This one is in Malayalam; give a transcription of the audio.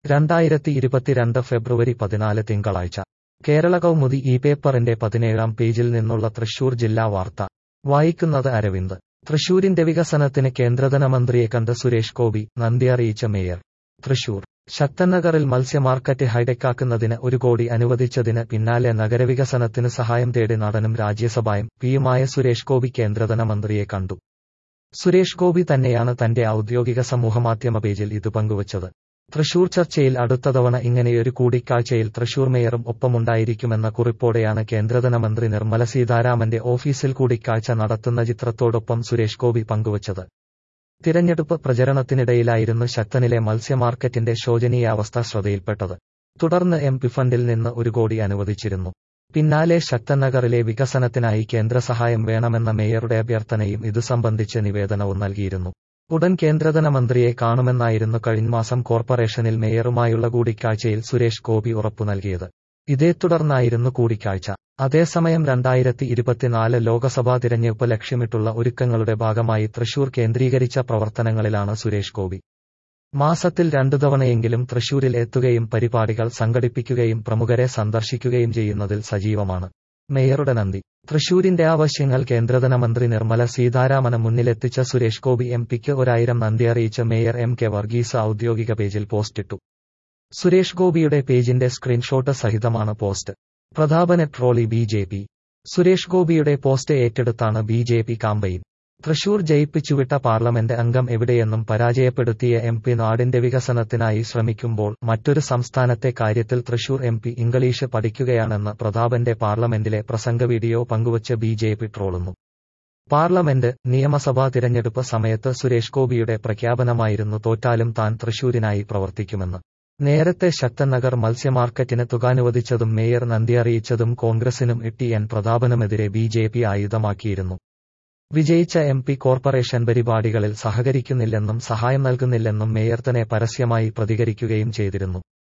രണ്ടായിരത്തി ഇരുപത്തിരണ്ട് ഫെബ്രുവരി പതിനാല് തിങ്കളാഴ്ച കേരള കൗമുദി ഈ പേപ്പറിന്റെ പതിനേഴാം പേജിൽ നിന്നുള്ള തൃശൂർ ജില്ലാ വാർത്ത വായിക്കുന്നത് അരവിന്ദ് തൃശൂരിന്റെ വികസനത്തിന് കേന്ദ്രധനമന്ത്രിയെ കണ്ട് സുരേഷ് ഗോപി നന്ദി അറിയിച്ച മേയർ തൃശൂർ ശക്തനഗറിൽ മത്സ്യമാർക്കറ്റ് ഹൈടെക്കാക്കുന്നതിന് ഒരു കോടി അനുവദിച്ചതിന് പിന്നാലെ നഗരവികസനത്തിന് സഹായം തേടി നടനും രാജ്യസഭായും പിയുമായ സുരേഷ് ഗോപി കേന്ദ്രധനമന്ത്രിയെ കണ്ടു സുരേഷ് ഗോപി തന്നെയാണ് തന്റെ ഔദ്യോഗിക സമൂഹമാധ്യമ പേജിൽ ഇത് പങ്കുവച്ചത് തൃശൂർ ചർച്ചയിൽ അടുത്ത തവണ ഇങ്ങനെയൊരു കൂടിക്കാഴ്ചയിൽ തൃശൂർ മേയറും ഒപ്പമുണ്ടായിരിക്കുമെന്ന കുറിപ്പോടെയാണ് കേന്ദ്രധനമന്ത്രി നിർമ്മല സീതാരാമന്റെ ഓഫീസിൽ കൂടിക്കാഴ്ച നടത്തുന്ന ചിത്രത്തോടൊപ്പം സുരേഷ് ഗോപി പങ്കുവച്ചത് തിരഞ്ഞെടുപ്പ് പ്രചരണത്തിനിടയിലായിരുന്നു ശക്തനിലെ മത്സ്യമാർക്കറ്റിന്റെ ശോചനീയാവസ്ഥ ശ്രദ്ധയിൽപ്പെട്ടത് തുടർന്ന് എം പി ഫണ്ടിൽ നിന്ന് ഒരു കോടി അനുവദിച്ചിരുന്നു പിന്നാലെ ശക്തനഗറിലെ വികസനത്തിനായി കേന്ദ്ര സഹായം വേണമെന്ന മേയറുടെ അഭ്യർത്ഥനയും ഇതു സംബന്ധിച്ച് നിവേദനവും നൽകിയിരുന്നു ഉടൻ കേന്ദ്രധനമന്ത്രിയെ കാണുമെന്നായിരുന്നു കഴിഞ്ഞമാസം കോർപ്പറേഷനിൽ മേയറുമായുള്ള കൂടിക്കാഴ്ചയിൽ സുരേഷ് ഗോപി ഉറപ്പു നൽകിയത് ഇതേ തുടർന്നായിരുന്നു കൂടിക്കാഴ്ച അതേസമയം രണ്ടായിരത്തി ഇരുപത്തിനാല് ലോക്സഭാ തിരഞ്ഞെടുപ്പ് ലക്ഷ്യമിട്ടുള്ള ഒരുക്കങ്ങളുടെ ഭാഗമായി തൃശൂർ കേന്ദ്രീകരിച്ച പ്രവർത്തനങ്ങളിലാണ് സുരേഷ് ഗോപി മാസത്തിൽ രണ്ടു തവണയെങ്കിലും തൃശൂരിൽ എത്തുകയും പരിപാടികൾ സംഘടിപ്പിക്കുകയും പ്രമുഖരെ സന്ദർശിക്കുകയും ചെയ്യുന്നതിൽ സജീവമാണ് മേയറുടെ നന്ദി തൃശൂരിന്റെ ആവശ്യങ്ങൾ കേന്ദ്രധനമന്ത്രി നിർമ്മല സീതാരാമന് മുന്നിലെത്തിച്ച സുരേഷ് ഗോപി എം പിക്ക് ഒരായിരം നന്ദി അറിയിച്ച മേയർ എം കെ വർഗീസ് ഔദ്യോഗിക പേജിൽ പോസ്റ്റിട്ടു സുരേഷ് ഗോപിയുടെ പേജിന്റെ സ്ക്രീൻഷോട്ട് സഹിതമാണ് പോസ്റ്റ് പ്രതാപനെ ട്രോളി ബി ജെ പി സുരേഷ് ഗോപിയുടെ പോസ്റ്റ് ഏറ്റെടുത്താണ് B J P campaign Thrissur ജയിപ്പിച്ചുവിട്ട പാർലമെന്റ് അംഗം എവിടെയെന്നും പരാജയപ്പെടുത്തിയ എം പി നാടിന്റെ വികസനത്തിനായി ശ്രമിക്കുമ്പോൾ മറ്റൊരു സംസ്ഥാനത്തെ കാര്യത്തിൽ തൃശൂർ എം പി ഇംഗ്ലീഷ് പഠിക്കുകയാണെന്ന് പ്രതാപന്റെ പാർലമെന്റിലെ പ്രസംഗ വീഡിയോ പങ്കുവച്ച് ബി ജെ പി ട്രോളുന്നു പാർലമെന്റ് നിയമസഭാ തിരഞ്ഞെടുപ്പ് സമയത്ത് സുരേഷ് ഗോപിയുടെ പ്രഖ്യാപനമായിരുന്നു തോറ്റാലും താൻ തൃശൂരിനായി പ്രവർത്തിക്കുമെന്ന് നേരത്തെ ശക്തനഗർ മത്സ്യമാർക്കറ്റിന് തുക അനുവദിച്ചതും മേയർ നന്ദി അറിയിച്ചതും കോൺഗ്രസിനും ഇ ടി എൻ പ്രതാപനുമെതിരെ ബി ജെ പി ആയുധമാക്കിയിരുന്നു വിജയിച്ച എം പി കോർപ്പറേഷൻ പരിപാടികളിൽ സഹകരിക്കുന്നില്ലെന്നും സഹായം നൽകുന്നില്ലെന്നും മേയർ തന്നെ പരസ്യമായി പ്രതികരിക്കുകയും ചെയ്തിരുന്നു